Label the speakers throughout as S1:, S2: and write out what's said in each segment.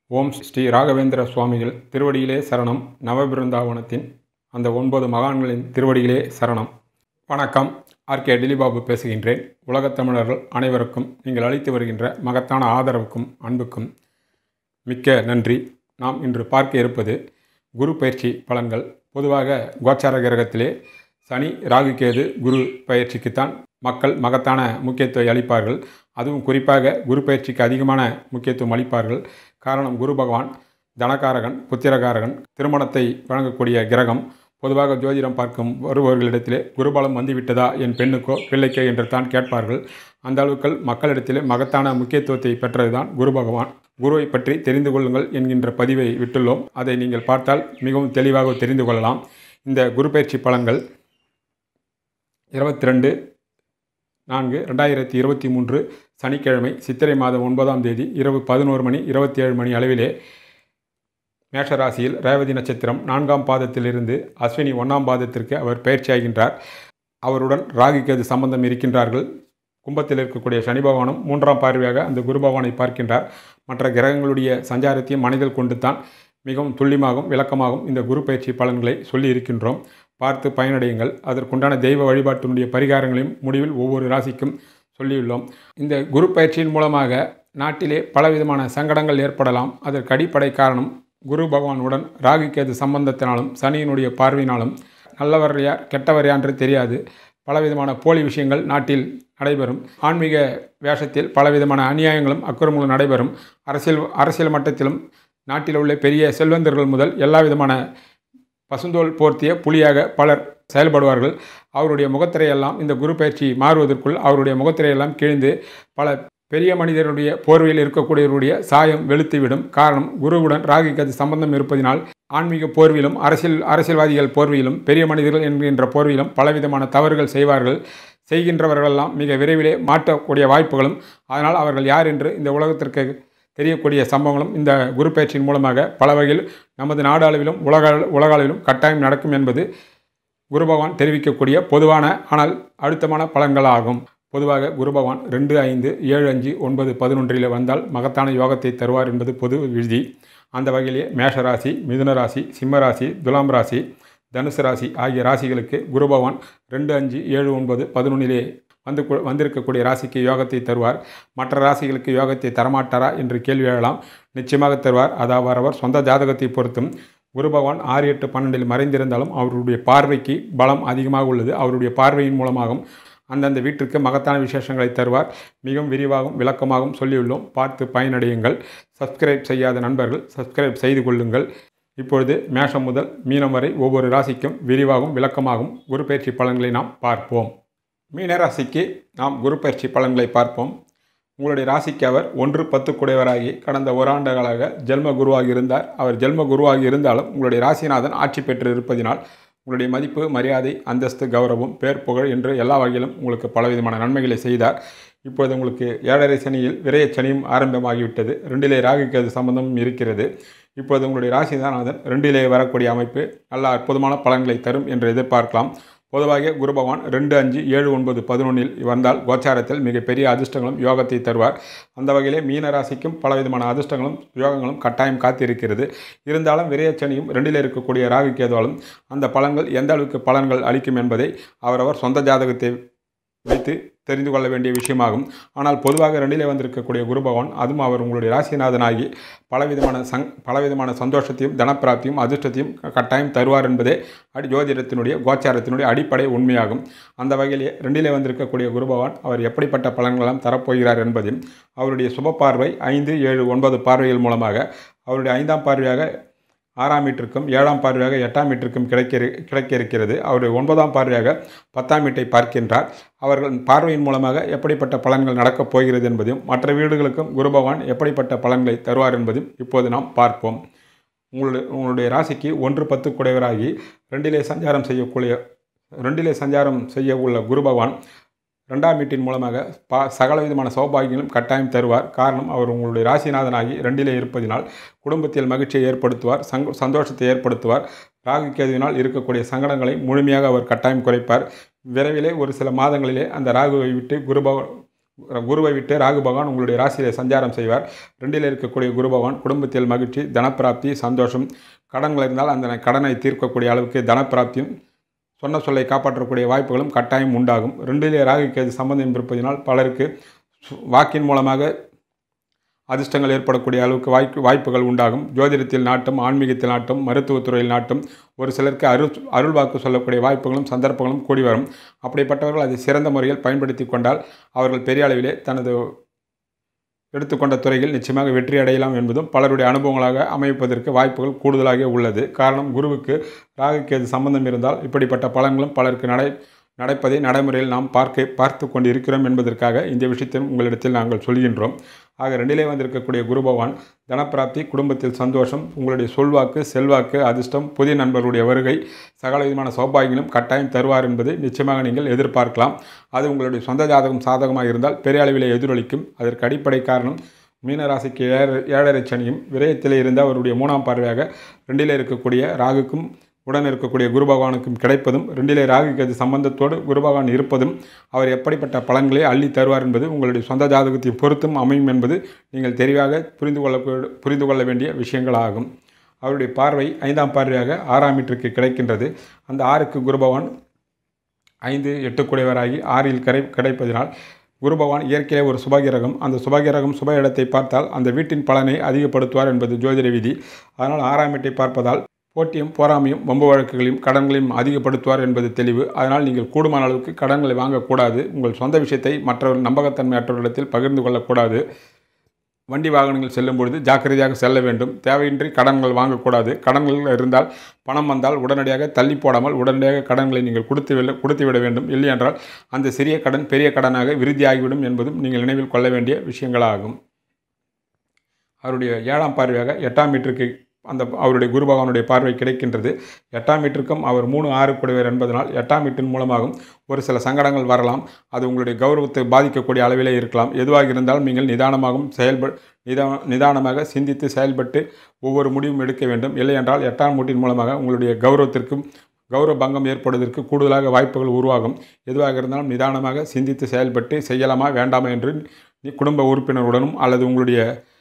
S1: ஓம் ஸ்ரீ ராகவேந்திர சுவாமிகள் திருவடியிலே சரணம் நவபிருந்தாவனத்தின் அந்த ஒன்பது மகான்களின் திருவடியிலே சரணம் வணக்கம் ஆர்கே டிலிபாபு பேசுகின்றேன் உலகத் தமிழர்கள் அனைவருக்கும் நீங்கள் அளித்து வருகின்ற மகத்தான ஆதரவுக்கும் அன்புக்கும் மிக்க நன்றி நாம் இன்று பார்க்க இருப்பது குரு பயிற்சி பலன்கள் பொதுவாக கோச்சார கிரகத்திலே சனி ராகு கேது குரு பயிற்சிக்குத்தான் மக்கள் மகத்தான முக்கியத்துவம் அளிப்பார்கள் அதுவும் குறிப்பாக குரு பயிற்சிக்கு அதிகமான முக்கியத்துவம் அளிப்பார்கள் காரணம் குரு பகவான் தனகாரகன் புத்திரகாரகன் திருமணத்தை வழங்கக்கூடிய கிரகம் பொதுவாக ஜோதிடம் பார்க்கும் வருபவர்களிடத்திலே குருபலம் வந்துவிட்டதா என் பெண்ணுக்கோ பிள்ளைக்கோ என்று தான் கேட்பார்கள் அந்த அளவுக்கு மக்களிடத்திலே மகத்தான முக்கியத்துவத்தை பெற்றதுதான் குரு பகவான் குருவை பற்றி தெரிந்து கொள்ளுங்கள் என்கின்ற பதிவை விட்டுள்ளோம் அதை நீங்கள் பார்த்தால் மிகவும் தெளிவாக தெரிந்து கொள்ளலாம் இந்த குரு பயிற்சி பலன்கள் இருபத்தி ரெண்டு நான்கு ரெண்டாயிரத்தி இருபத்தி மூன்று சனிக்கிழமை சித்திரை மாதம் ஒன்பதாம் தேதி இரவு பதினோரு மணி இருபத்தி ஏழு மணி அளவிலே மேஷராசியில் ரேவதி நட்சத்திரம் நான்காம் பாதத்திலிருந்து அஸ்வினி ஒன்றாம் பாதத்திற்கு அவர் பயிற்சியாகின்றார் அவருடன் ராகு கேது சம்பந்தம் இருக்கின்றார்கள் கும்பத்தில் இருக்கக்கூடிய சனி பகவானும் மூன்றாம் பார்வையாக அந்த குரு பகவானை பார்க்கின்றார் மற்ற கிரகங்களுடைய சஞ்சாரத்தையும் மனதில் கொண்டு தான் மிகவும் துல்லியமாகவும் விளக்கமாகவும் இந்த குரு பயிற்சி பலன்களை சொல்லி இருக்கின்றோம் பார்த்து பயனடையுங்கள் அதற்குண்டான தெய்வ வழிபாட்டினுடைய பரிகாரங்களையும் முடிவில் ஒவ்வொரு ராசிக்கும் சொல்லியுள்ளோம் இந்த குரு பயிற்சியின் மூலமாக நாட்டிலே பலவிதமான சங்கடங்கள் ஏற்படலாம் அதற்கு அடிப்படை காரணம் குரு பகவானுடன் ராகு கேது சம்பந்தத்தினாலும் சனியினுடைய பார்வையினாலும் நல்லவர் யார் கெட்டவர் யார் என்று தெரியாது பலவிதமான போலி விஷயங்கள் நாட்டில் நடைபெறும் ஆன்மீக வேஷத்தில் பலவிதமான அநியாயங்களும் அக்கிரமங்களும் நடைபெறும் அரசியல் அரசியல் மட்டத்திலும் நாட்டில் உள்ள பெரிய செல்வந்தர்கள் முதல் எல்லா விதமான பசுந்தோல் போர்த்திய புலியாக பலர் செயல்படுவார்கள் அவருடைய முகத்திரையெல்லாம் இந்த குரு பயிற்சி மாறுவதற்குள் அவருடைய முகத்திரையெல்லாம் கிழிந்து பல பெரிய மனிதருடைய போர்வையில் இருக்கக்கூடியவருடைய சாயம் வெளுத்துவிடும் காரணம் குருவுடன் ராகிக்கு அது சம்பந்தம் இருப்பதினால் ஆன்மீக போர்விலும் அரசியல் அரசியல்வாதிகள் போர்வையிலும் பெரிய மனிதர்கள் என்கின்ற போர்வையிலும் பலவிதமான தவறுகள் செய்வார்கள் செய்கின்றவர்களெல்லாம் மிக விரைவிலே மாற்றக்கூடிய வாய்ப்புகளும் அதனால் அவர்கள் யார் என்று இந்த உலகத்திற்கு தெரியக்கூடிய சம்பவங்களும் இந்த குரு பயிற்சியின் மூலமாக பல வகையில் நமது நாடு அளவிலும் உலக உலக அளவிலும் கட்டாயம் நடக்கும் என்பது குரு பகவான் தெரிவிக்கக்கூடிய பொதுவான ஆனால் அழுத்தமான பலன்களாகும் பொதுவாக குரு பகவான் ரெண்டு ஐந்து ஏழு அஞ்சு ஒன்பது பதினொன்றில் வந்தால் மகத்தான யோகத்தை தருவார் என்பது பொது விதி அந்த வகையிலே மேஷராசி மிதுன ராசி சிம்ம ராசி துலாம் ராசி தனுசு ராசி ஆகிய ராசிகளுக்கு குரு பகவான் ரெண்டு அஞ்சு ஏழு ஒன்பது பதினொன்றிலே வந்து வந்திருக்கக்கூடிய ராசிக்கு யோகத்தை தருவார் மற்ற ராசிகளுக்கு யோகத்தை தரமாட்டாரா என்று கேள்வி எழலாம் நிச்சயமாக தருவார் அதாவது அவர் சொந்த ஜாதகத்தை பொறுத்தும் குரு பகவான் ஆறு எட்டு பன்னெண்டில் மறைந்திருந்தாலும் அவருடைய பார்வைக்கு பலம் அதிகமாக உள்ளது அவருடைய பார்வையின் மூலமாகவும் அந்தந்த வீட்டிற்கு மகத்தான விசேஷங்களை தருவார் மிகவும் விரிவாகவும் விளக்கமாகவும் சொல்லியுள்ளோம் பார்த்து பயனடையுங்கள் சப்ஸ்கிரைப் செய்யாத நண்பர்கள் சப்ஸ்கிரைப் செய்து கொள்ளுங்கள் இப்பொழுது மேஷம் முதல் மீனம் வரை ஒவ்வொரு ராசிக்கும் விரிவாகவும் விளக்கமாகவும் குரு பயிற்சி பலன்களை நாம் பார்ப்போம் மீனராசிக்கு நாம் குரு பயிற்சி பலன்களை பார்ப்போம் உங்களுடைய ராசிக்கு அவர் ஒன்று பத்து குடையவராகி கடந்த ஓராண்டுகளாக ஜென்ம குருவாகி இருந்தார் அவர் ஜென்ம குருவாகி இருந்தாலும் உங்களுடைய ராசிநாதன் ஆட்சி பெற்று இருப்பதினால் உங்களுடைய மதிப்பு மரியாதை அந்தஸ்து கௌரவம் பேர் புகழ் என்று எல்லா வகையிலும் உங்களுக்கு பலவிதமான நன்மைகளை செய்தார் இப்பொழுது உங்களுக்கு ஏழரை சனியில் விரைய சனியும் ஆரம்பமாகிவிட்டது ரெண்டிலே ராகுக்கு அது சம்பந்தமும் இருக்கிறது இப்பொழுது உங்களுடைய ராசிநாதன் ரெண்டிலே வரக்கூடிய அமைப்பு நல்ல அற்புதமான பலன்களை தரும் என்று எதிர்பார்க்கலாம் பொதுவாக குரு பகவான் ரெண்டு அஞ்சு ஏழு ஒன்பது பதினொன்றில் வந்தால் கோச்சாரத்தில் மிகப்பெரிய அதிர்ஷ்டங்களும் யோகத்தை தருவார் அந்த வகையிலே மீன ராசிக்கும் பலவிதமான அதிர்ஷ்டங்களும் யோகங்களும் கட்டாயம் காத்திருக்கிறது இருந்தாலும் விரையச்சனியும் ரெண்டில் இருக்கக்கூடிய ராகு கேதுவாலும் அந்த பலன்கள் எந்த அளவுக்கு பலன்கள் அளிக்கும் என்பதை அவரவர் சொந்த ஜாதகத்தை வைத்து தெரிந்து கொள்ள வேண்டிய விஷயமாகும் ஆனால் பொதுவாக ரெண்டிலே வந்திருக்கக்கூடிய குரு பகவான் அதுவும் அவர் உங்களுடைய ராசிநாதனாகி பலவிதமான சங் பலவிதமான சந்தோஷத்தையும் தனப்பிராப்தியும் அதிர்ஷ்டத்தையும் கட்டாயம் தருவார் என்பதே அடி ஜோதிடத்தினுடைய கோச்சாரத்தினுடைய அடிப்படை உண்மையாகும் அந்த வகையிலே ரெண்டிலே வந்திருக்கக்கூடிய குரு பகவான் அவர் எப்படிப்பட்ட பலன்களெல்லாம் தரப்போகிறார் என்பதையும் அவருடைய சுப பார்வை ஐந்து ஏழு ஒன்பது பார்வைகள் மூலமாக அவருடைய ஐந்தாம் பார்வையாக ஆறாம் மீட்டருக்கும் ஏழாம் பார்வையாக எட்டாம் மீட்டருக்கும் கிடைக்க கிடைக்க இருக்கிறது அவருடைய ஒன்பதாம் பார்வையாக பத்தாம் மீட்டை பார்க்கின்றார் அவர்கள் பார்வையின் மூலமாக எப்படிப்பட்ட பலன்கள் நடக்கப் போகிறது என்பதையும் மற்ற வீடுகளுக்கும் குரு பகவான் எப்படிப்பட்ட பலன்களை தருவார் என்பதையும் இப்போது நாம் பார்ப்போம் உங்களுடைய உங்களுடைய ராசிக்கு ஒன்று பத்து குடைவராகி ரெண்டிலே சஞ்சாரம் செய்யக்கூடிய ரெண்டிலே சஞ்சாரம் செய்ய உள்ள குரு பகவான் ரெண்டாம் வீட்டின் மூலமாக பா சகல விதமான சௌபாகியங்களும் கட்டாயம் தருவார் காரணம் அவர் உங்களுடைய ராசிநாதனாகி ரெண்டிலே இருப்பதினால் குடும்பத்தில் மகிழ்ச்சியை ஏற்படுத்துவார் சங் சந்தோஷத்தை ஏற்படுத்துவார் ராகு கேதுவினால் இருக்கக்கூடிய சங்கடங்களை முழுமையாக அவர் கட்டாயம் குறைப்பார் விரைவிலே ஒரு சில மாதங்களிலே அந்த ராகுவை விட்டு குரு குருவை விட்டு ராகு பகவான் உங்களுடைய ராசியிலே சஞ்சாரம் செய்வார் ரெண்டில் இருக்கக்கூடிய குரு பகவான் குடும்பத்தில் மகிழ்ச்சி தனப்பிராப்தி சந்தோஷம் கடன்கள் இருந்தால் அந்த கடனை தீர்க்கக்கூடிய அளவுக்கு தனப்பிராப்தியும் சொன்ன சொல்லை காப்பாற்றக்கூடிய வாய்ப்புகளும் கட்டாயம் உண்டாகும் ரெண்டிலே ராகு கேது சம்பந்தம் இருப்பதினால் பலருக்கு சு- வாக்கின் மூலமாக அதிர்ஷ்டங்கள் ஏற்படக்கூடிய அளவுக்கு வாய்ப்பு வாய்ப்புகள் உண்டாகும் ஜோதிடத்தில் நாட்டம் ஆன்மீகத்தில் நாட்டம் மருத்துவத்துறையில் நாட்டம் ஒரு சிலருக்கு அருள் அருள் வாக்கு சொல்லக்கூடிய வாய்ப்புகளும் சந்தர்ப்பங்களும் கூடி வரும் அப்படிப்பட்டவர்கள் அதை சிறந்த முறையில் பயன்படுத்தி கொண்டால் அவர்கள் பெரிய அளவிலே தனது எடுத்துக்கொண்ட துறையில் நிச்சயமாக வெற்றி அடையலாம் என்பதும் பலருடைய அனுபவங்களாக அமைப்பதற்கு வாய்ப்புகள் கூடுதலாக உள்ளது காரணம் குருவுக்கு ராகு கேது சம்பந்தம் இருந்தால் இப்படிப்பட்ட பலன்களும் பலருக்கு நடை நடப்பதை நடைமுறையில் நாம் பார்க்க பார்த்து கொண்டு இருக்கிறோம் என்பதற்காக இந்த விஷயத்தை உங்களிடத்தில் நாங்கள் சொல்கின்றோம் ஆக ரெண்டிலே வந்திருக்கக்கூடிய குரு பகவான் தனப்பிராப்தி குடும்பத்தில் சந்தோஷம் உங்களுடைய சொல்வாக்கு செல்வாக்கு அதிர்ஷ்டம் புதிய நண்பர்களுடைய வருகை சகல விதமான சௌபாகியங்களும் கட்டாயம் தருவார் என்பதை நிச்சயமாக நீங்கள் எதிர்பார்க்கலாம் அது உங்களுடைய சொந்த ஜாதகம் சாதகமாக இருந்தால் பெரிய அளவில் எதிரொலிக்கும் அதற்கு அடிப்படை காரணம் மீனராசிக்கு ஏழரை ஏழரை சனியும் விரயத்திலே இருந்த அவருடைய மூணாம் பார்வையாக ரெண்டிலே இருக்கக்கூடிய ராகுக்கும் உடன் இருக்கக்கூடிய குரு பகவானுக்கும் கிடைப்பதும் ரெண்டிலே ராகு கேது சம்பந்தத்தோடு குரு பகவான் இருப்பதும் அவர் எப்படிப்பட்ட பலன்களை அள்ளி தருவார் என்பது உங்களுடைய சொந்த ஜாதகத்தை பொறுத்தும் அமையும் என்பது நீங்கள் தெளிவாக புரிந்து கொள்ள புரிந்து கொள்ள வேண்டிய விஷயங்களாகும் அவருடைய பார்வை ஐந்தாம் பார்வையாக ஆறாம் மீட்டருக்கு கிடைக்கின்றது அந்த ஆறுக்கு குரு பகவான் ஐந்து எட்டுக்குடையவராகி ஆறில் கிடை கிடைப்பதினால் குரு பகவான் இயற்கையிலே ஒரு சுபகிரகம் அந்த சுபகிரகம் சுப இடத்தை பார்த்தால் அந்த வீட்டின் பலனை அதிகப்படுத்துவார் என்பது ஜோதிட விதி அதனால் ஆறாம் வீட்டை பார்ப்பதால் போட்டியும் போராமையும் வம்பு வழக்குகளையும் கடன்களையும் அதிகப்படுத்துவார் என்பது தெளிவு அதனால் நீங்கள் கூடுமான அளவுக்கு கடன்களை வாங்கக்கூடாது உங்கள் சொந்த விஷயத்தை மற்றவர் நம்பகத்தன்மையற்றவர்களிடத்தில் பகிர்ந்து கொள்ளக்கூடாது வண்டி வாகனங்கள் செல்லும் பொழுது ஜாக்கிரதையாக செல்ல வேண்டும் தேவையின்றி கடன்கள் வாங்கக்கூடாது கடன்கள் இருந்தால் பணம் வந்தால் உடனடியாக தள்ளி போடாமல் உடனடியாக கடன்களை நீங்கள் கொடுத்து விட கொடுத்து விட வேண்டும் இல்லையென்றால் அந்த சிறிய கடன் பெரிய கடனாக விருத்தியாகிவிடும் என்பதும் நீங்கள் நினைவில் கொள்ள வேண்டிய விஷயங்களாகும் அவருடைய ஏழாம் பார்வையாக எட்டாம் மீட்டருக்கு அந்த அவருடைய குரு பகவானுடைய பார்வை கிடைக்கின்றது எட்டாம் மீட்டருக்கும் அவர் மூணு ஆறு கூடியவர் என்பதனால் எட்டாம் மீட்டின் மூலமாகவும் ஒரு சில சங்கடங்கள் வரலாம் அது உங்களுடைய கௌரவத்தை பாதிக்கக்கூடிய அளவிலே இருக்கலாம் எதுவாக இருந்தாலும் நீங்கள் நிதானமாகவும் செயல்ப நிதா நிதானமாக சிந்தித்து செயல்பட்டு ஒவ்வொரு முடிவும் எடுக்க வேண்டும் இல்லையென்றால் எட்டாம் மூட்டின் மூலமாக உங்களுடைய கௌரவத்திற்கும் கௌரவ பங்கம் ஏற்படுவதற்கு கூடுதலாக வாய்ப்புகள் உருவாகும் எதுவாக இருந்தாலும் நிதானமாக சிந்தித்து செயல்பட்டு செய்யலாமா வேண்டாமா என்று நீ குடும்ப உறுப்பினருடனும் அல்லது உங்களுடைய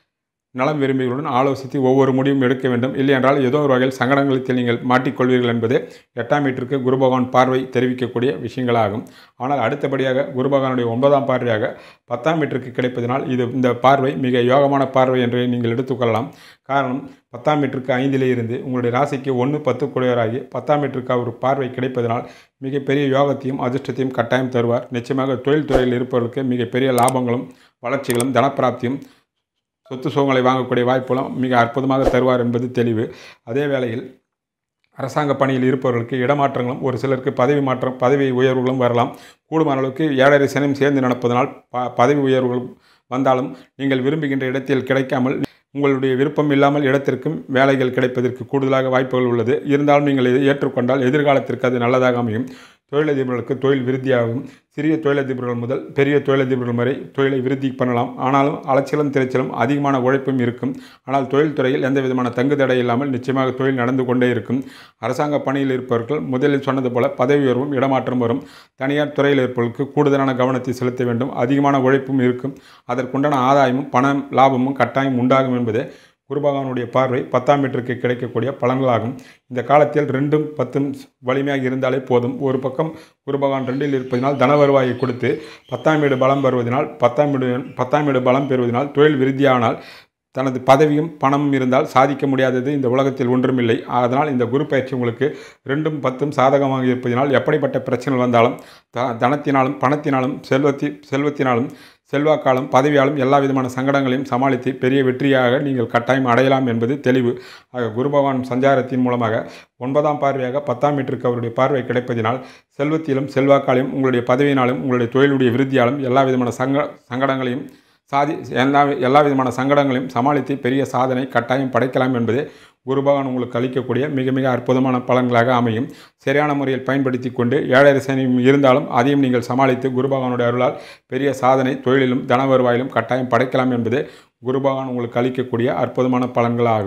S1: நலம் விரும்பிகளுடன் ஆலோசித்து ஒவ்வொரு முடிவும் எடுக்க வேண்டும் இல்லையென்றால் ஏதோ ஒரு வகையில் சங்கடங்களில் நீங்கள் மாட்டிக்கொள்வீர்கள் என்பது எட்டாம் மீட்டருக்கு குரு பகவான் பார்வை தெரிவிக்கக்கூடிய விஷயங்களாகும் ஆனால் அடுத்தபடியாக குரு பகவானுடைய ஒன்பதாம் பார்வையாக பத்தாம் மீட்டருக்கு கிடைப்பதனால் இது இந்த பார்வை மிக யோகமான பார்வை என்று நீங்கள் எடுத்துக்கொள்ளலாம் காரணம் பத்தாம் மீட்டருக்கு ஐந்திலே இருந்து உங்களுடைய ராசிக்கு ஒன்று பத்து குடையராகி பத்தாம் மீட்டருக்கு அவர் பார்வை கிடைப்பதனால் மிகப்பெரிய யோகத்தையும் அதிர்ஷ்டத்தையும் கட்டாயம் தருவார் நிச்சயமாக தொழில் துறையில் இருப்பவர்களுக்கு மிகப்பெரிய லாபங்களும் வளர்ச்சிகளும் தனப்பிராப்தியும் சொத்து சுகங்களை வாங்கக்கூடிய வாய்ப்புகளும் மிக அற்புதமாக தருவார் என்பது தெளிவு அதே வேளையில் அரசாங்க பணியில் இருப்பவர்களுக்கு இடமாற்றங்களும் ஒரு சிலருக்கு பதவி மாற்றம் பதவி உயர்வுகளும் வரலாம் கூடுமான அளவுக்கு ஏழரை சனம் சேர்ந்து நடப்பதனால் ப பதவி உயர்வுகள் வந்தாலும் நீங்கள் விரும்புகின்ற இடத்தில் கிடைக்காமல் உங்களுடைய விருப்பம் இல்லாமல் இடத்திற்கும் வேலைகள் கிடைப்பதற்கு கூடுதலாக வாய்ப்புகள் உள்ளது இருந்தாலும் நீங்கள் இதை ஏற்றுக்கொண்டால் எதிர்காலத்திற்கு அது நல்லதாக அமையும் தொழிலதிபர்களுக்கு தொழில் விருத்தியாகும் சிறிய தொழிலதிபர்கள் முதல் பெரிய தொழிலதிபர்கள் வரை தொழிலை விருத்தி பண்ணலாம் ஆனாலும் அலைச்சலும் திரைச்சலும் அதிகமான உழைப்பும் இருக்கும் ஆனால் தொழில்துறையில் எந்த விதமான தங்கு தடை இல்லாமல் நிச்சயமாக தொழில் நடந்து கொண்டே இருக்கும் அரசாங்க பணியில் இருப்பவர்கள் முதலில் சொன்னது போல பதவி உயர்வும் இடமாற்றம் வரும் தனியார் துறையில் இருப்பவர்களுக்கு கூடுதலான கவனத்தை செலுத்த வேண்டும் அதிகமான உழைப்பும் இருக்கும் அதற்குண்டான ஆதாயமும் பணம் லாபமும் கட்டாயம் உண்டாகும் என்பதே குரு பகவானுடைய பார்வை பத்தாம் மீட்டருக்கு கிடைக்கக்கூடிய பலன்களாகும் இந்த காலத்தில் ரெண்டும் பத்தும் வலிமையாக இருந்தாலே போதும் ஒரு பக்கம் குரு பகவான் ரெண்டில் இருப்பதனால் தன வருவாயை கொடுத்து பத்தாம் வீடு பலம் பெறுவதனால் பத்தாம் வீடு பத்தாம் வீடு பலம் பெறுவதனால் தொழில் விருத்தியானால் தனது பதவியும் பணமும் இருந்தால் சாதிக்க முடியாதது இந்த உலகத்தில் ஒன்றுமில்லை அதனால் இந்த குரு பயிற்சி உங்களுக்கு ரெண்டும் பத்தும் சாதகமாக இருப்பதனால் எப்படிப்பட்ட பிரச்சனைகள் வந்தாலும் த தனத்தினாலும் பணத்தினாலும் செல்வத்தி செல்வத்தினாலும் செல்வாக்காலும் பதவியாலும் எல்லா விதமான சங்கடங்களையும் சமாளித்து பெரிய வெற்றியாக நீங்கள் கட்டாயம் அடையலாம் என்பது தெளிவு ஆக குரு பகவான் சஞ்சாரத்தின் மூலமாக ஒன்பதாம் பார்வையாக பத்தாம் மீட்டருக்கு அவருடைய பார்வை கிடைப்பதினால் செல்வத்திலும் செல்வாக்காலையும் உங்களுடைய பதவியினாலும் உங்களுடைய தொழிலுடைய விருத்தியாலும் எல்லா விதமான சங்க சங்கடங்களையும் சாதி எல்லா எல்லா விதமான சங்கடங்களையும் சமாளித்து பெரிய சாதனை கட்டாயம் படைக்கலாம் என்பதே குரு பகவான் உங்களுக்கு அளிக்கக்கூடிய மிக மிக அற்புதமான பலன்களாக அமையும் சரியான முறையில் பயன்படுத்தி கொண்டு ஏழரை சனியும் இருந்தாலும் அதையும் நீங்கள் சமாளித்து குரு பகவானுடைய அருளால் பெரிய சாதனை தொழிலிலும் தன வருவாயிலும் கட்டாயம் படைக்கலாம் என்பதே குரு பகவான் உங்களுக்கு அளிக்கக்கூடிய அற்புதமான பலன்களாகும்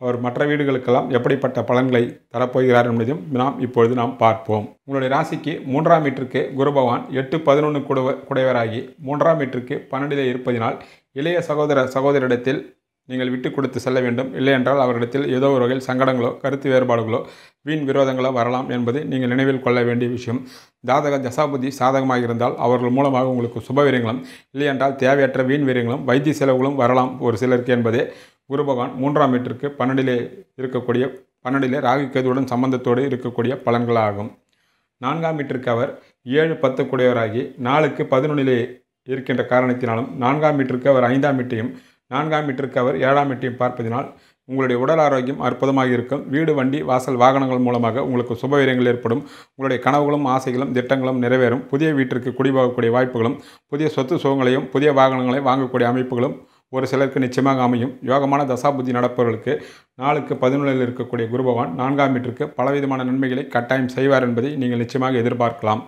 S1: அவர் மற்ற வீடுகளுக்கெல்லாம் எப்படிப்பட்ட பலன்களை தரப்போகிறார் என்பதையும் நாம் இப்பொழுது நாம் பார்ப்போம் உங்களுடைய ராசிக்கு மூன்றாம் வீட்டிற்கு குரு பகவான் எட்டு பதினொன்று குடவ குடைவராகி மூன்றாம் வீட்டிற்கு பன்னெண்டிலே இருப்பதினால் இளைய சகோதர சகோதரிடத்தில் நீங்கள் விட்டு கொடுத்து செல்ல வேண்டும் இல்லையென்றால் அவரிடத்தில் ஏதோ ஒரு வகையில் சங்கடங்களோ கருத்து வேறுபாடுகளோ வீண் விரோதங்களோ வரலாம் என்பது நீங்கள் நினைவில் கொள்ள வேண்டிய விஷயம் ஜாதக தசாபுத்தி சாதகமாக இருந்தால் அவர்கள் மூலமாக உங்களுக்கு சுபவீரியங்களும் இல்லையென்றால் தேவையற்ற வீண் வீரியங்களும் வைத்திய செலவுகளும் வரலாம் ஒரு சிலருக்கு என்பதே குரு பகவான் மூன்றாம் வீட்டிற்கு பன்னெண்டிலே இருக்கக்கூடிய பன்னெண்டிலே ராகு கேதுவுடன் சம்பந்தத்தோடு இருக்கக்கூடிய பலன்களாகும் நான்காம் வீட்டிற்கு அவர் ஏழு பத்து குடையவராகி நாளுக்கு பதினொன்றிலே இருக்கின்ற காரணத்தினாலும் நான்காம் வீட்டிற்கு அவர் ஐந்தாம் வீட்டையும் நான்காம் வீட்டிற்கு அவர் ஏழாம் வீட்டையும் பார்ப்பதினால் உங்களுடைய உடல் ஆரோக்கியம் அற்புதமாக இருக்கும் வீடு வண்டி வாசல் வாகனங்கள் மூலமாக உங்களுக்கு சுபவீரியங்கள் ஏற்படும் உங்களுடைய கனவுகளும் ஆசைகளும் திட்டங்களும் நிறைவேறும் புதிய வீட்டிற்கு குடிபோகக்கூடிய வாய்ப்புகளும் புதிய சொத்து சுகங்களையும் புதிய வாகனங்களையும் வாங்கக்கூடிய அமைப்புகளும் ஒரு சிலருக்கு நிச்சயமாக அமையும் யோகமான தசாபுத்தி நடப்பவர்களுக்கு நாளுக்கு பதினொன்றில் இருக்கக்கூடிய குரு பகவான் நான்காம் வீட்டிற்கு பலவிதமான நன்மைகளை கட்டாயம் செய்வார் என்பதை நீங்கள் நிச்சயமாக எதிர்பார்க்கலாம்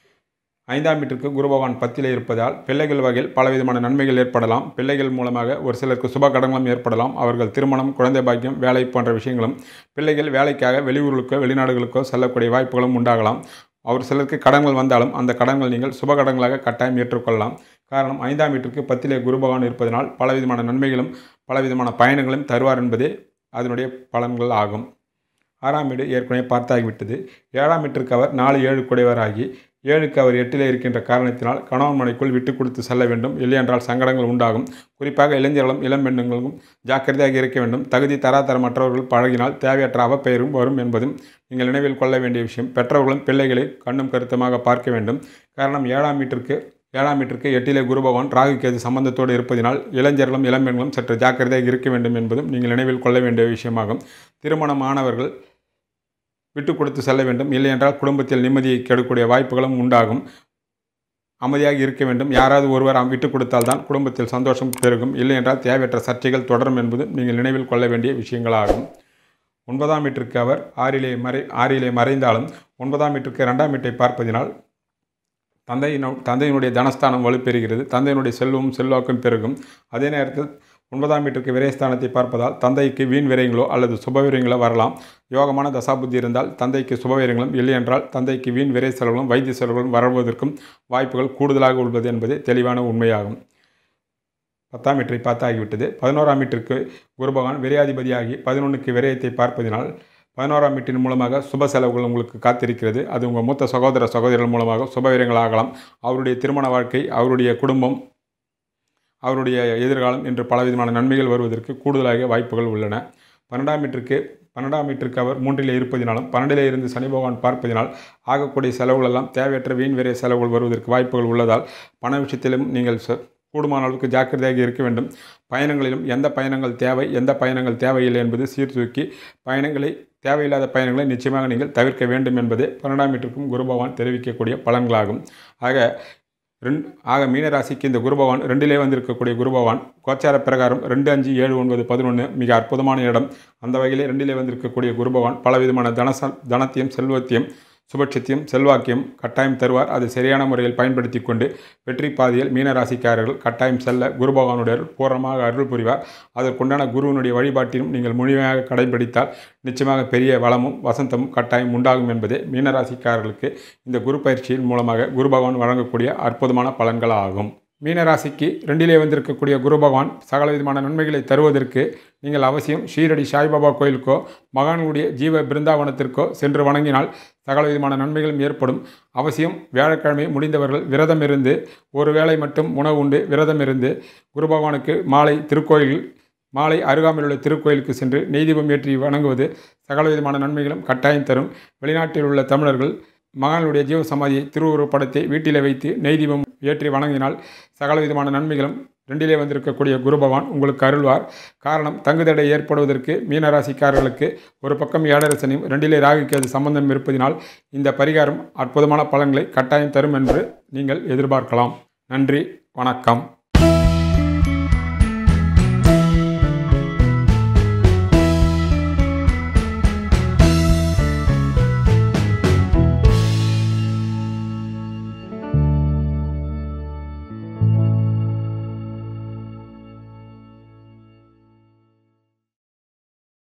S1: ஐந்தாம் வீட்டிற்கு குரு பகவான் பத்திலே இருப்பதால் பிள்ளைகள் வகையில் பலவிதமான நன்மைகள் ஏற்படலாம் பிள்ளைகள் மூலமாக ஒரு சிலருக்கு சுப கடன்களும் ஏற்படலாம் அவர்கள் திருமணம் குழந்தை பாக்கியம் வேலை போன்ற விஷயங்களும் பிள்ளைகள் வேலைக்காக வெளியூர்களுக்கோ வெளிநாடுகளுக்கோ செல்லக்கூடிய வாய்ப்புகளும் உண்டாகலாம் அவர் சிலருக்கு கடன்கள் வந்தாலும் அந்த கடன்கள் நீங்கள் சுப கடன்களாக கட்டாயம் ஏற்றுக்கொள்ளலாம் காரணம் ஐந்தாம் வீட்டிற்கு பத்திலே குரு பகவான் இருப்பதனால் பலவிதமான நன்மைகளும் பலவிதமான பயணங்களும் தருவார் என்பதே அதனுடைய பலன்கள் ஆகும் ஆறாம் வீடு ஏற்கனவே பார்த்தாகிவிட்டது ஏழாம் வீட்டிற்கு அவர் நாலு ஏழு குடைவராகி ஏழுக்கு அவர் எட்டிலே இருக்கின்ற காரணத்தினால் கணவன் மனைக்குள் விட்டு கொடுத்து செல்ல வேண்டும் இல்லையென்றால் சங்கடங்கள் உண்டாகும் குறிப்பாக இளைஞர்களும் இளம் பெண்ணுங்களும் ஜாக்கிரதையாக இருக்க வேண்டும் தகுதி தராதரமற்றவர்கள் பழகினால் தேவையற்ற அவப்பெயரும் வரும் என்பதும் நீங்கள் நினைவில் கொள்ள வேண்டிய விஷயம் பெற்றவர்களும் பிள்ளைகளை கண்ணும் கருத்துமாக பார்க்க வேண்டும் காரணம் ஏழாம் வீட்டிற்கு ஏழாம் வீட்டிற்கு எட்டிலே குரு பகவான் ராகு கேது சம்பந்தத்தோடு இருப்பதினால் இளைஞர்களும் இளம்பெண்களும் சற்று ஜாக்கிரதையாக இருக்க வேண்டும் என்பதும் நீங்கள் நினைவில் கொள்ள வேண்டிய விஷயமாகும் திருமணமானவர்கள் விட்டு கொடுத்து செல்ல வேண்டும் இல்லையென்றால் குடும்பத்தில் நிம்மதியை கெடக்கூடிய வாய்ப்புகளும் உண்டாகும் அமைதியாக இருக்க வேண்டும் யாராவது ஒருவர் விட்டு கொடுத்தால்தான் குடும்பத்தில் சந்தோஷம் பெருகும் இல்லையென்றால் தேவையற்ற சர்ச்சைகள் தொடரும் என்பதும் நீங்கள் நினைவில் கொள்ள வேண்டிய விஷயங்களாகும் ஒன்பதாம் வீட்டிற்கு அவர் ஆறிலே மறை ஆறிலே மறைந்தாலும் ஒன்பதாம் வீட்டிற்கு ரெண்டாம் வீட்டை பார்ப்பதினால் தந்தையினோ தந்தையினுடைய தனஸ்தானம் வலுப்பெறுகிறது தந்தையினுடைய செல்வமும் செல்வாக்கும் பெருகும் அதே நேரத்தில் ஒன்பதாம் வீட்டிற்கு விரயஸ்தானத்தை பார்ப்பதால் தந்தைக்கு வீண் விரயங்களோ அல்லது சுபவிரயங்களோ வரலாம் யோகமான தசாபுத்தி இருந்தால் தந்தைக்கு சுபவிரயங்களும் இல்லையென்றால் தந்தைக்கு வீண் விரை செலவுகளும் வைத்திய செலவுகளும் வருவதற்கும் வாய்ப்புகள் கூடுதலாக உள்ளது என்பது தெளிவான உண்மையாகும் பத்தாம் வீட்டை பார்த்தாகிவிட்டது பதினோராம் வீட்டிற்கு குரு பகவான் விரையாதிபதியாகி பதினொன்றுக்கு விரயத்தை பார்ப்பதினால் பதினோராம் வீட்டின் மூலமாக சுப செலவுகள் உங்களுக்கு காத்திருக்கிறது அது உங்கள் மூத்த சகோதர சகோதரிகள் மூலமாக சுபவீரங்கள் ஆகலாம் அவருடைய திருமண வாழ்க்கை அவருடைய குடும்பம் அவருடைய எதிர்காலம் என்று பலவிதமான நன்மைகள் வருவதற்கு கூடுதலாக வாய்ப்புகள் உள்ளன பன்னெண்டாம் மீட்டருக்கு பன்னெண்டாம் மீட்டருக்கு அவர் மூன்றிலே இருப்பதினாலும் பன்னெண்டிலே இருந்து சனி பகவான் பார்ப்பதினால் ஆகக்கூடிய செலவுகள் எல்லாம் தேவையற்ற வீண் விரை செலவுகள் வருவதற்கு வாய்ப்புகள் உள்ளதால் பண விஷயத்திலும் நீங்கள் கூடுமான அளவுக்கு ஜாக்கிரதையாக இருக்க வேண்டும் பயணங்களிலும் எந்த பயணங்கள் தேவை எந்த பயணங்கள் தேவையில்லை என்பது சீர்தூக்கி பயணங்களை தேவையில்லாத பயணங்களை நிச்சயமாக நீங்கள் தவிர்க்க வேண்டும் என்பதே பன்னெண்டாம் வீட்டிற்கும் குரு பகவான் தெரிவிக்கக்கூடிய பலன்களாகும் ஆக ரெண்டு ஆக மீனராசிக்கு இந்த குரு பகவான் ரெண்டிலே வந்திருக்கக்கூடிய குரு பகவான் கோச்சார பிரகாரம் ரெண்டு அஞ்சு ஏழு ஒன்பது பதினொன்று மிக அற்புதமான இடம் அந்த வகையிலே ரெண்டிலே வந்திருக்கக்கூடிய குரு பகவான் பலவிதமான தனச தனத்தையும் செல்வத்தையும் சுபட்சத்தையும் செல்வாக்கியம் கட்டாயம் தருவார் அதை சரியான முறையில் பயன்படுத்தி கொண்டு வெற்றி பாதையில் மீனராசிக்காரர்கள் கட்டாயம் செல்ல குரு பகவானுடைய பூர்ணமாக அருள் புரிவார் அதற்குண்டான குருவினுடைய வழிபாட்டிலும் நீங்கள் முழுமையாக கடைபிடித்தால் நிச்சயமாக பெரிய வளமும் வசந்தமும் கட்டாயம் உண்டாகும் என்பதே மீனராசிக்காரர்களுக்கு இந்த குரு பயிற்சியின் மூலமாக குரு பகவான் வழங்கக்கூடிய அற்புதமான பலன்கள் ஆகும் மீனராசிக்கு ரெண்டிலே வந்திருக்கக்கூடிய குரு பகவான் சகல விதமான நன்மைகளை தருவதற்கு நீங்கள் அவசியம் ஷீரடி சாய்பாபா கோயிலுக்கோ மகான்களுடைய ஜீவ பிருந்தாவனத்திற்கோ சென்று வணங்கினால் சகல விதமான நன்மைகளும் ஏற்படும் அவசியம் வியாழக்கிழமை முடிந்தவர்கள் விரதம் இருந்து ஒரு வேளை மட்டும் உணவு உண்டு விரதம் இருந்து குரு பகவானுக்கு மாலை திருக்கோயில் மாலை அருகாமையில் உள்ள திருக்கோயிலுக்கு சென்று நெய்தீபம் ஏற்றி வணங்குவது சகல விதமான நன்மைகளும் கட்டாயம் தரும் வெளிநாட்டில் உள்ள தமிழர்கள் மகானுடைய ஜீவ சமாதியை திருவுருவப் படத்தை வீட்டிலே வைத்து நெய்தீபம் ஏற்றி வணங்கினால் சகல விதமான நன்மைகளும் ரெண்டிலே வந்திருக்கக்கூடிய குரு பகவான் உங்களுக்கு அருள்வார் காரணம் தங்குதடை ஏற்படுவதற்கு மீனராசிக்காரர்களுக்கு ஒரு பக்கம் ஏழரசனையும் ரெண்டிலே ராகுக்கு அது சம்பந்தம் இருப்பதினால் இந்த பரிகாரம் அற்புதமான பலன்களை கட்டாயம் தரும் என்று நீங்கள் எதிர்பார்க்கலாம் நன்றி வணக்கம்